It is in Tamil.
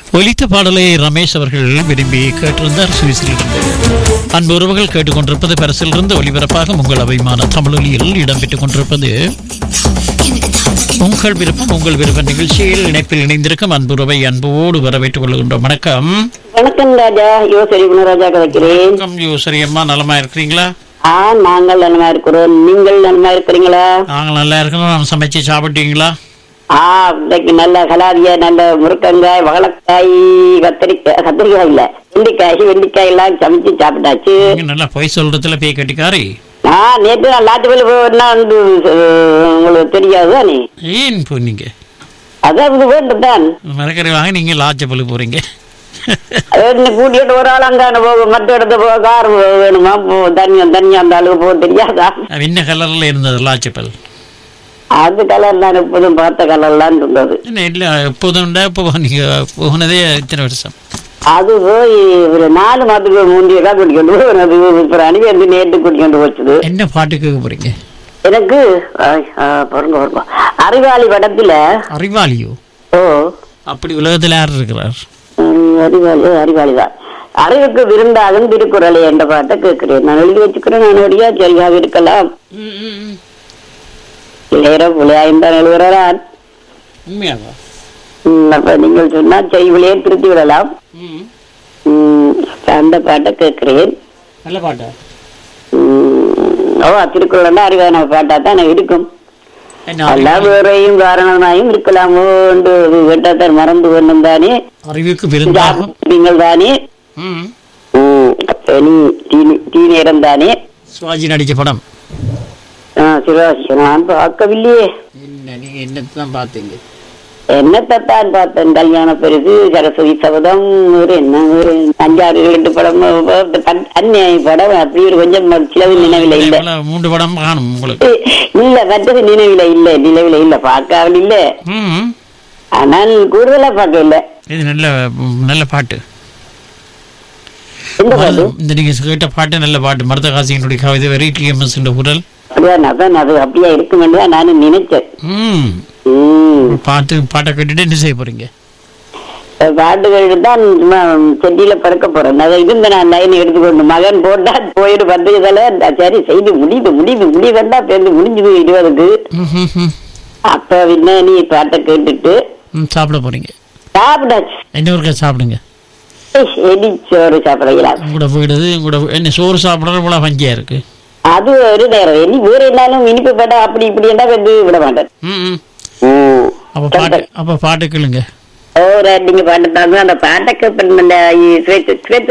ஒலித்த பாடலை ரமேஷ் அவர்கள் விரும்பி கேட்டிருந்தார் சுவிஸிலிருந்து அன்பு உறவுகள் கேட்டுக்கொண்டிருப்பது பரிசிலிருந்து ஒலிபரப்பாக உங்கள் அபிமான தமிழொலியில் இடம்பெற்றுக் கொண்டிருப்பது உங்கள் விருப்பம் உங்கள் விருப்ப நிகழ்ச்சியில் இணைப்பில் இணைந்திருக்கும் அன்புறவை அன்போடு வரவேற்றுக் கொள்கின்றோம் வணக்கம் வணக்கம் ராஜா யோசரி குணராஜா கதைக்கிறேன் வணக்கம் யோசரி அம்மா நலமா இருக்கிறீங்களா ஆ நாங்கள் நலமா இருக்கிறோம் நீங்கள் நலமா இருக்கிறீங்களா நாங்கள் நல்லா இருக்கணும் சமைச்சு சாப்பிட்டீங்களா ஆ இன்னைக்கு நல்ல கலாதிய நல்ல முருக்கங்காய் வகலக்காய் கத்திரிக்காய் கத்திரிக்காய் இல்ல வெண்டிக்காய் வெண்டிக்காய் எல்லாம் சமைச்சு சாப்பிட்டாச்சு நீங்க நல்லா பொய் சொல்றதுல பேய் கட்டிக்காரி ஆ நேற்று நான் லாட்டுவேல போனா வந்து அஹ், உங்களுக்கு தெரியாது தானே ஏன் போனீங்க அதான் இது வேண்டும் தான் மரக்கறி வாங்க நீங்க லாச்சப்பள்ளி போறீங்க என்ன கூட்டிட்டு ஒரு ஆள் அங்கான போக மற்ற இடத்த போக கார் வேணுமா போ தனியா தனியா அந்த அளவு போக தெரியாதா என்ன கலர்ல இருந்தது லாச்சப்பல் அது கலர் தான் எப்போதும் பார்த்த கலர்லாம் இருந்தது என்ன இல்லை எப்போதும் உண்டா இப்போ நீங்க போனதே இத்தனை வருஷம் அது போய் ஒரு நாலு மாதத்துக்கு முந்தையதான் கூட்டிக்கொண்டு போனது இப்போ அனுப்பி வந்து நேற்று கூட்டிக்கொண்டு போச்சுது என்ன பாட்டு கேட்க போறீங்க எனக்கு ஆய், ஆ, பாருங்க பாருங்க அறிவாளி படத்துல அறிவாளியோ ஓ அப்படி உலகத்தில் யார் இருக்கிறார் ம், அறிவாளி அறிவாளி தான் அறிவுக்கு விருந்தாகும் திருக்குறளை என்ற பாட்டை கேட்கிறேன் நான் எழுதி வச்சுக்கிறேன் நான் வழியா சரியாக இருக்கலாம் இளையர புள்ளையாயும் தான் எழுதுறான் உண்மையாவா ம், அப்ப நீங்கள் சொன்னா செய்விலையே திருத்தி விடலாம் ம், அந்த பாட்டை கேட்கிறேன் நல்ல பாட்டா ம், ஓ திருக்குறள் அறிவான பாட்டா தான் இருக்கும் என்ன அல்ல அறிவு- வேறையும் காரணமாயும் இருக்கலாமோ என்று கேட்டாத்தான் மறந்து கொண்டும் தானே அறிவுக்கு விருந்தாகும் நீங்கள் தானே ம். ம், அப்ப நீ தீ- தீ நேரம் தானே சிவாஜி நடிச்ச படம் ஆ, சிவாஜி நான் பார்க்கவில்லையே என்ன நீங்க என்னத்தான் பார்த்தீங்க என்னத்தான் பார்த்தேன் கல்யாண பெருசு சரஸ்வதி சபதம் ஒரு என்ன ஒரு அஞ்சாறு ரெண்டு படம் ப- அந்நிய படம் அப்படி ஒரு கொஞ்சம் சிலவு நினைவில் இல்ல இவ்வளவு மூன்று படம் காணும் உங்களுக்கு இல்ல மற்றது நினைவில் இல்ல நினைவில் இல்ல பார்க்காமல் இல்ல ம். ஆனால் கூடுதலா பார்க்க இல்ல இது நல்ல நல்ல பாட்டு எந்த பாட்டு இந்த நீங்க கேட்ட பாட்டு நல்ல பாட்டு மருதகாசியினுடைய கவிதை வெரைட்டி எம்எஸ் குரல் அப்படிதான் அதான் அது அப்படியா இருக்கும் தான் நானும் நினைச்சேன் ம் ம். பாட்டு பாட்டை கேட்டுட்டு என்ன செய்ய போறீங்க பாட்டுகள் தான் சும்மா செடியில பறக்க போறேன் அதை இருந்த நான் லைன் எடுத்துக்கொண்டு மகன் போட்டா போயிட்டு வந்ததுல சரி செய்து முடியுது முடியுது முடியுதுண்டா பேருந்து முடிஞ்சது இருபதுக்கு ம், ம், ம். அப்ப என்ன நீ பாட்டை கேட்டுட்டு ம், சாப்பிட போறீங்க சாப்பிடாச்சு என்ன ஒருக்கா சாப்பிடுங்க ஏய், எடி சோறு சாப்பிடலாம் உங்களோட வீடு உங்களோட என்ன சோறு சாப்பிட்றது போல பஞ்சியா இருக்கு அது ஒரு நேரம் இனி வேற என்னாலும் இனிப்பு பாட்டா அப்படி இப்படி என்ன வந்து விட மாட்டேன் ம் ம். ம். அப்ப பாட்டு அப்ப பாட்டு கேளுங்க ஓ நீங்க பாட்டு தான் அந்த பாட்டை கேட்பேன் இந்த ஸ்வேத் ஸ்வேத்